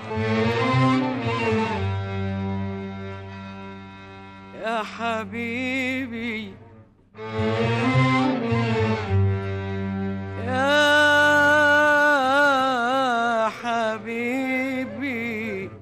يا حبيبي يا حبيبي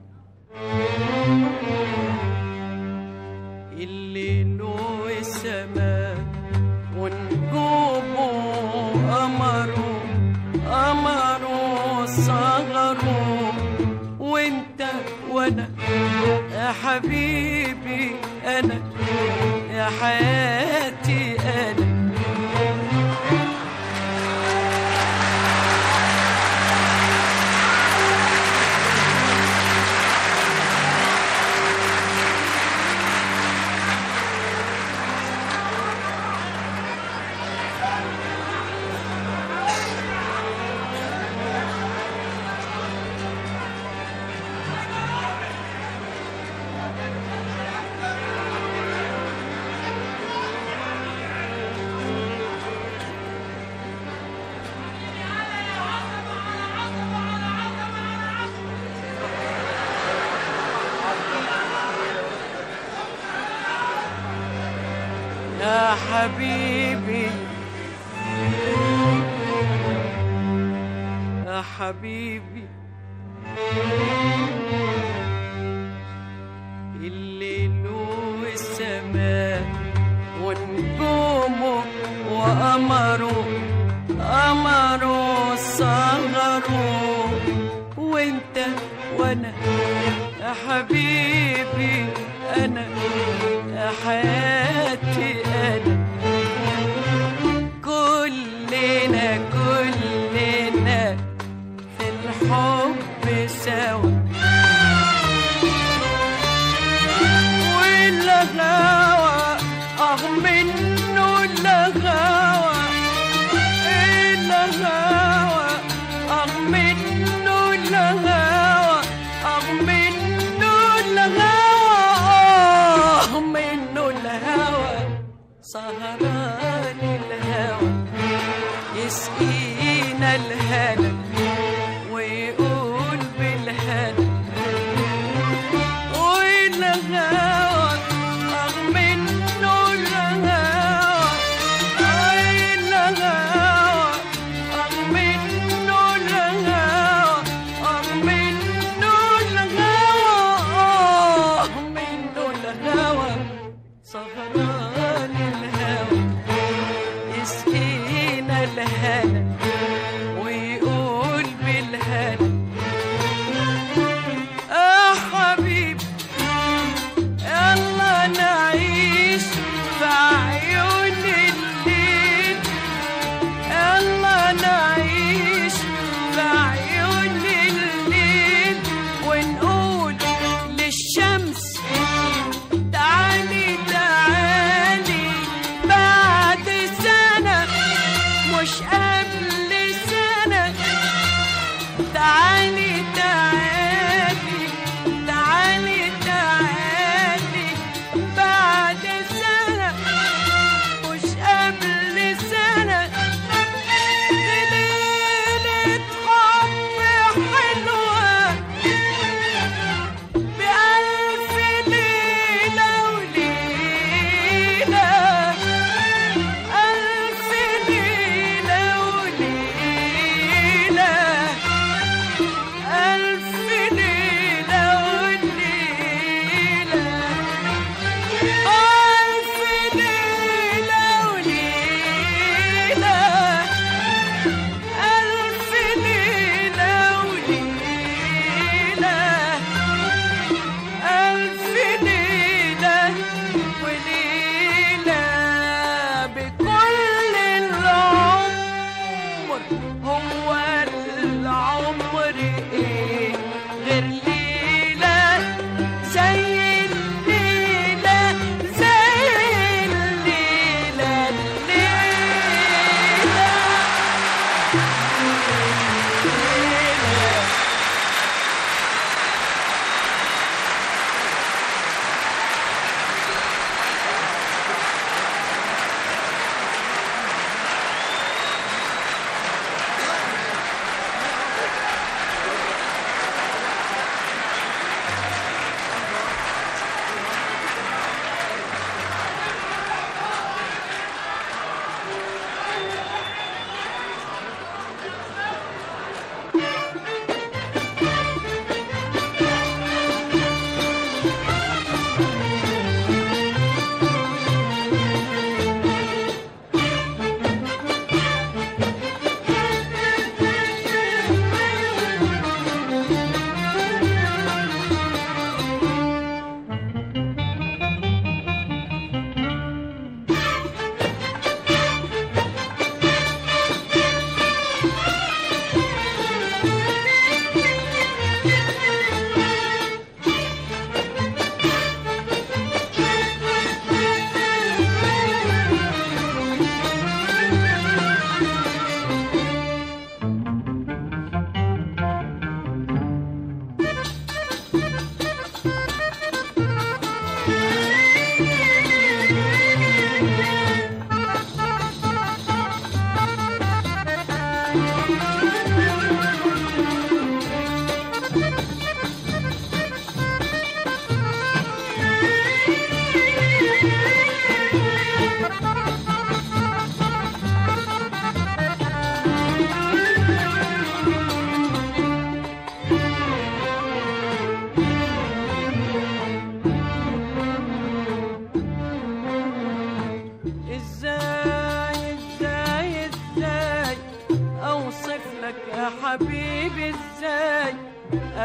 الليل والسماء ونجومه قمره قمره صغره وانت وانا يا حبيبي انا يا حياتي انا يا حبيبي يا حبيبي الليل والسماء ونجومه وقمره قمره صغره وانت وانا يا حبيبي انا يا حياتي انا كلنا كلنا في الحب سوا والغاوى اه منه الغاوى الغاوى اه منه الغاوى اه منه الغاوى اه منه الهوى سهران الهوى يسقينا الهنا ويقول بالهنا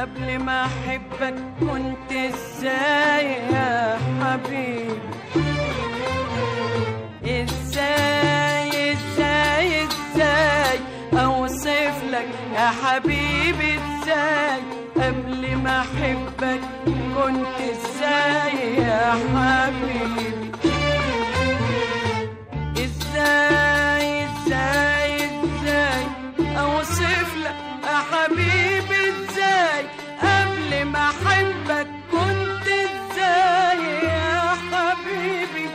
قبل ما احبك كنت ازاي يا حبيبي ازاي ازاي ازاي اوصف لك يا حبيبي ازاي قبل ما احبك كنت ازاي يا حبيبي ازاي ازاي ازاي اوصف لك يا حبيبي ازاي قبل ما احبك كنت ازاي يا حبيبي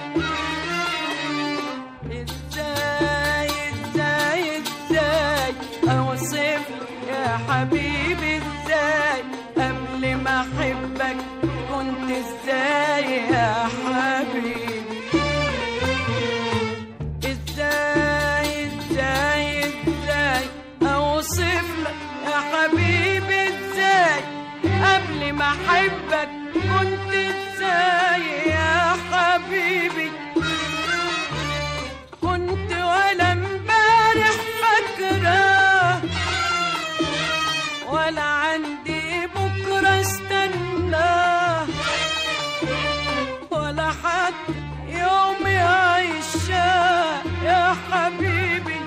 ازاي ازاي ازاي اوصف لك يا حبيبي ازاي قبل ما احبك كنت ازاي يا حبيبي ازاي ازاي ازاي اوصف لك يا حبيبي ازاي قبل ما احبك كنت ازاي يا حبيبي كنت ولا امبارح فاكره ولا عندي بكره استناه ولا حد يوم يعيشها يا حبيبي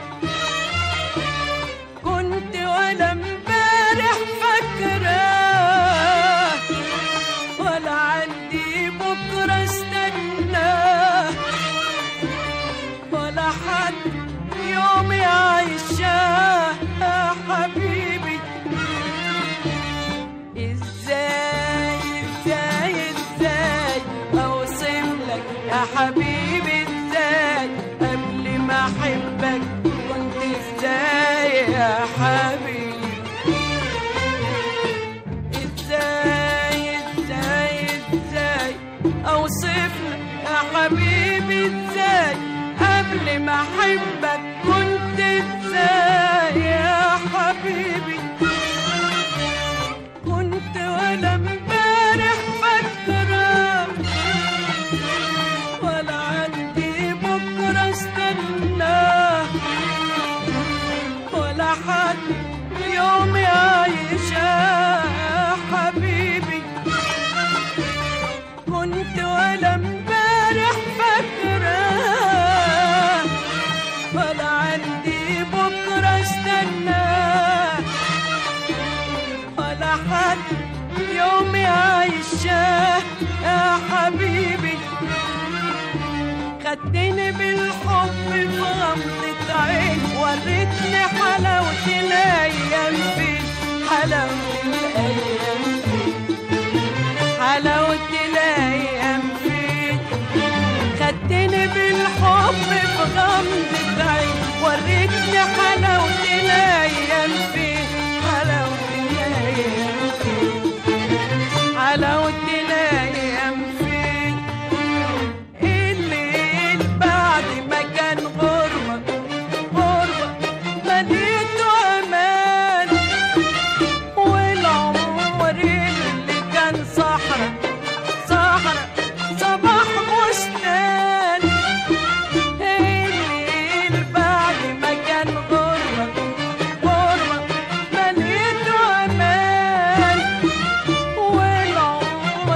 كنت ولا امبارح فاكره ولا عندي بكره استناه ولا حد يوم يعيشها يا حبيبي ازاي ازاي ازاي اوصف لك يا حبيبي ازاي قبل ما احبك كنت ازاي يا حبيبي ازاي ازاي ازاي اوصف لك يا حبيبي ازاي قبل ما احبك كنت ازاي يا حبيبي كنت ولا امبارح فاكره ولا عندي بكره استناه ولا حد يوم يعيشها يا حبيبي كنت ولا امبارح فاكره ولا عندي بكره استناه ولا حد يوم يعيشها يا حبيبي خدتني بالحب في غمضة عين وريتني حلاوة الأيام فين حلاوة الأيام فين حلاوة الأيام فين خدتني بالحب في غمضة عين وريتني حلاوة الأيام فين حلاوة الأيام فين حلاوة الأيام فين الليل بعد ما كان غربة غربة مليته أمان والعمر اللي كان صحرا صحرا صباح بستان الليل بعد ما كان غربة غربة مليته أمان والعمر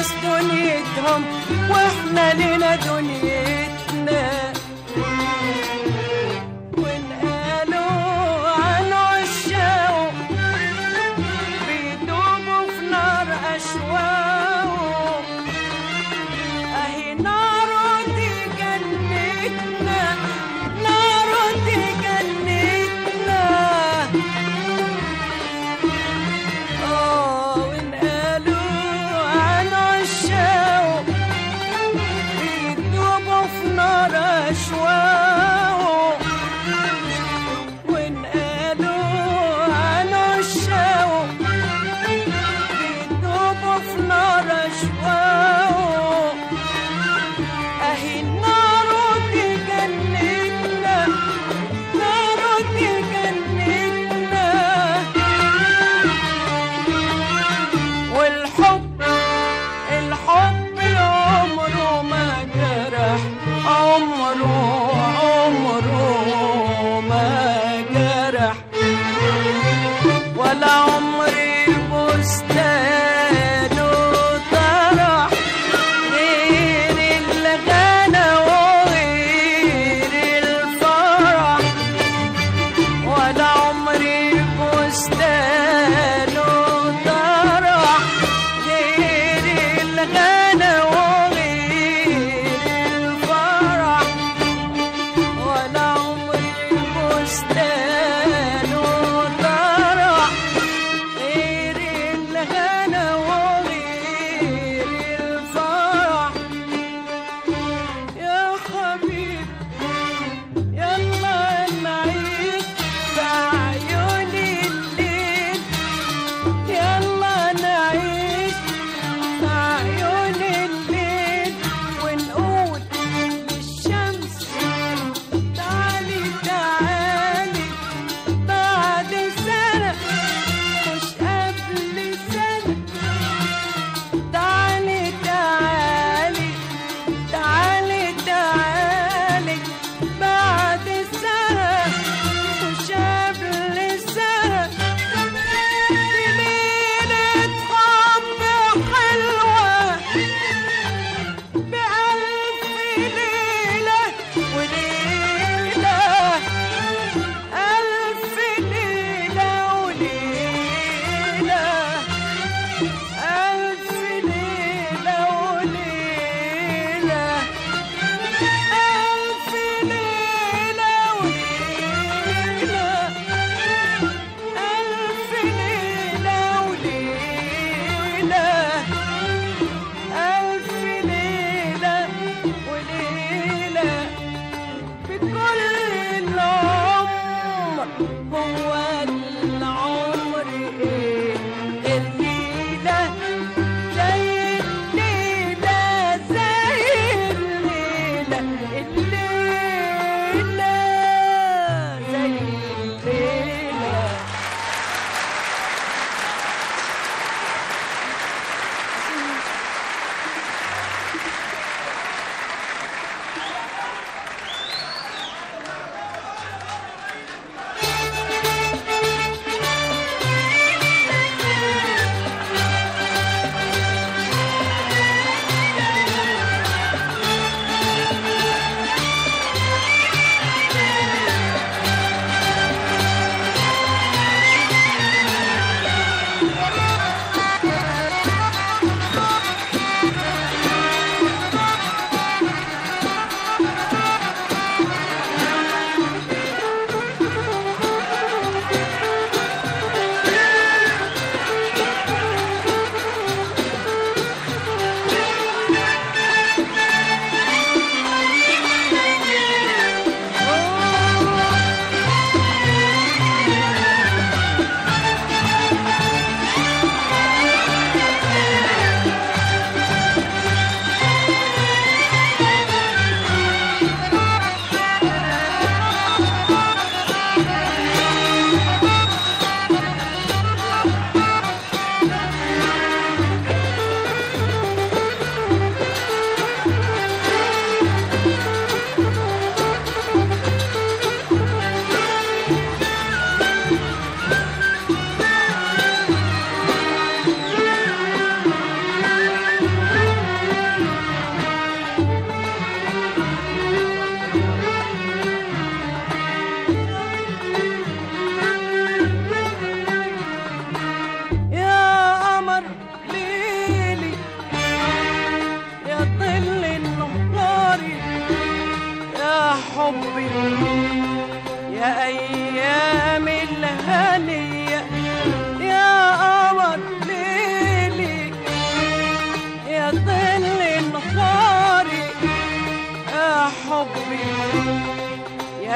ناس دنيتهم واحنا لنا دنيتنا ونقالوا عن عشاق بيدوبوا في نار أشواق أهي نار دي جنتنا نار دي جنتنا آه ونقالوا عن عشاق بيدوبوا في نار أشواق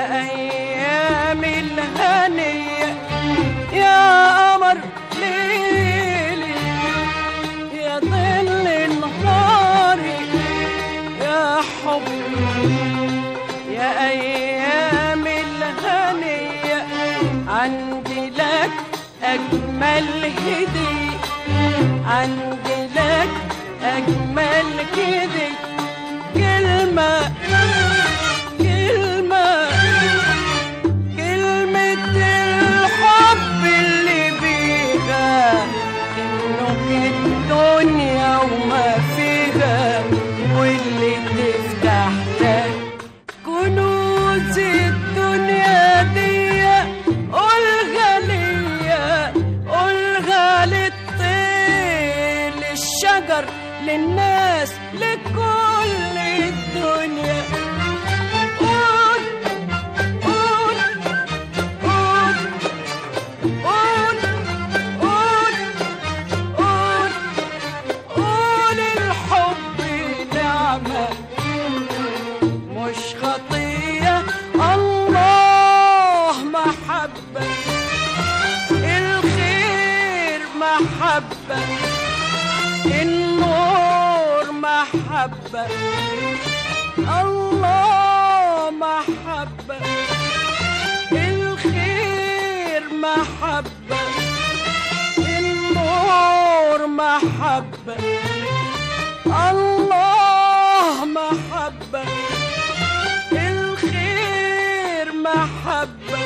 يا أيام الهنية يا قمر ليلي يا ظل نهاري يا حب يا أيام الهنية عندي لك أجمل هدية عندي لك أجمل هدية كلمة كلمة كلمة الحب اللي بيها تملك الدنيا وما فيها واللي تفتح لك كنوز الدنيا دي قولها ليا قولها للطير للشجر للناس لكل الدنيا قول قول قول قول قول قول قول الحب نعمة مش خطية الله محبة الخير محبة النور محبة الله محبة الخير محبة النور محبة الله محبة الخير محبة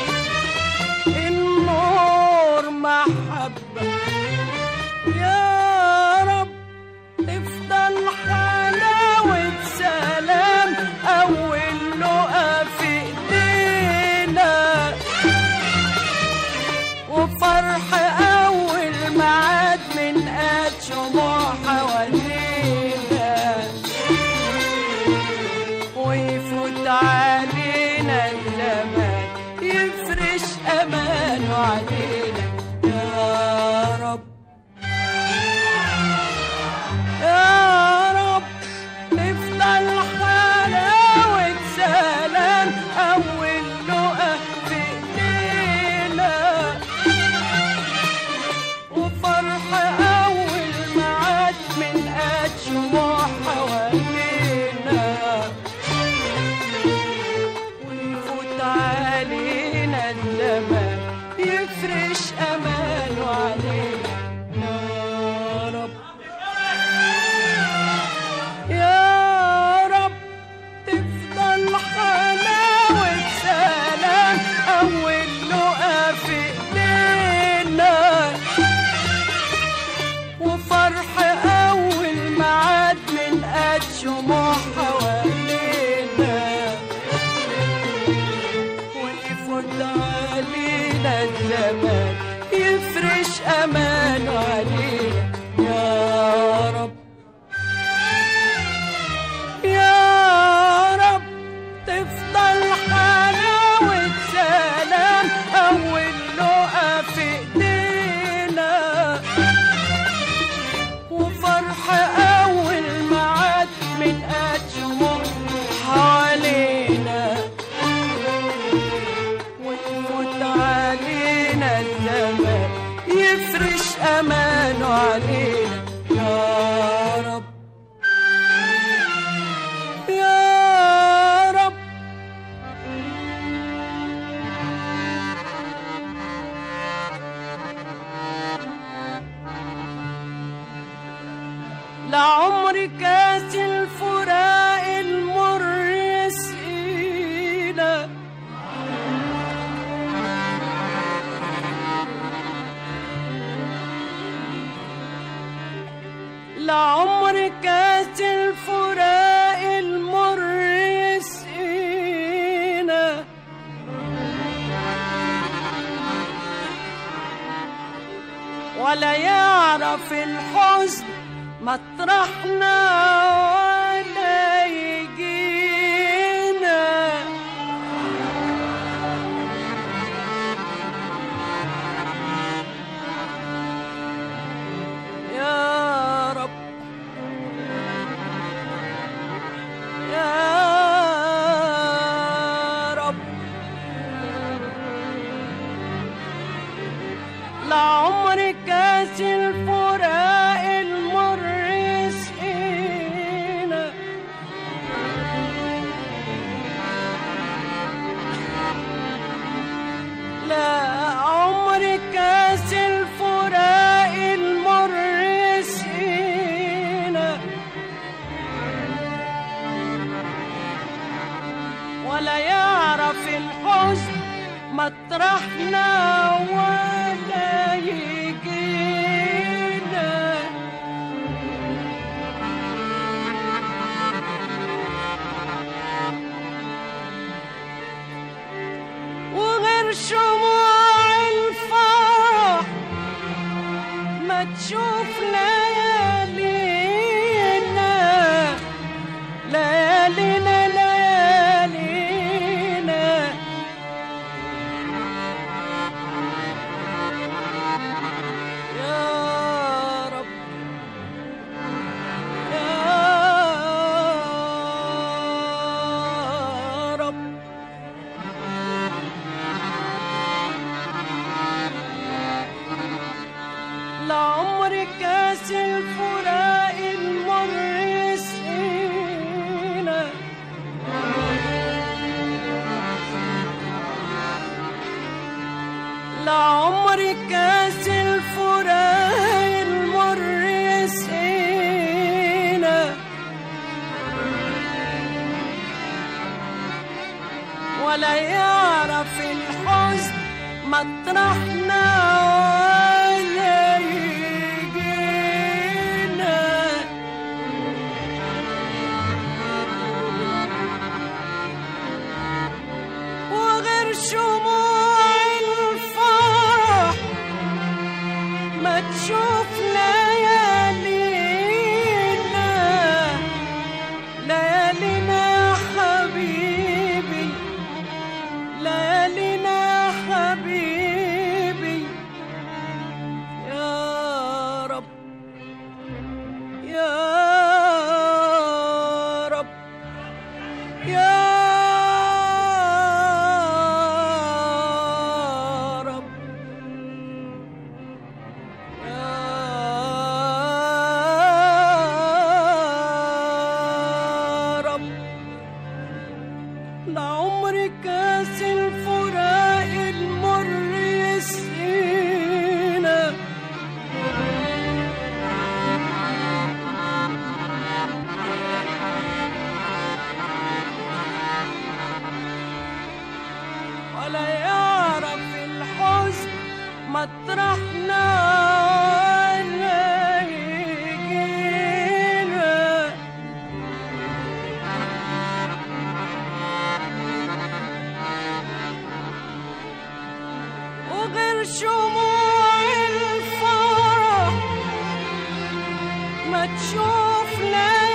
النور محبة يا رب تفضل حلاوة سلام أول لقا في إيدينا وفرح أول معاد من قد شموع حوالينا ويفوت علينا الزمان يفرش أمانه علينا يا رب يا رب نفضل حلاوة سلام أول لقا في إيدينا وفرح أول معاد من قد شموع حوالينا ويفوت علينا الزمان يفرش أمانه علينا يا رب يا رب تفضل حلاوة سلام أول لقا في إيدينا وفرح أول معاد من قد شموع حوالينا ويفوت علينا الزمان يفرش أمانه علينا يا رب يا رب تفضل حلاوة سلام أول لقا في إيدينا وفرح أول معاد من قد شموع حوالينا ويفوت علينا الزمان يفرش أمانه علينا يا رب يا رب لعمر كاس الفراق المر يسقينا لعمر كاس الفراق المر يسقينا ولا يعرف الحزن مطرحنا ولا يجينا يا رب يا رب لعمر كاس الفراق المر يسقينا لا عمر كاس الفراق المر يسقينا ولا يعرف الحزن مطرحنا ولا يجينا وغير شموع الفرح ما تشوف ليالينا ليالينا ليالينا يا رب يا رب لعمر كاس الفراق المر يسقينا لعمر كاس الفراق المر يسقينا ولا يعرف الحزن مطرحنا ولا يجينا وغير شموع الفرح ما تشوف ليالينا ليالينا يا حبيبي ليالينا يا حبيبي يا رب يا رب يا رب يا رب لعمر كاس الفراق المر يسقينا ولا يعرف الحزن مطرحنا ولا يجينا وغير شموع الفرح ما تشوف لا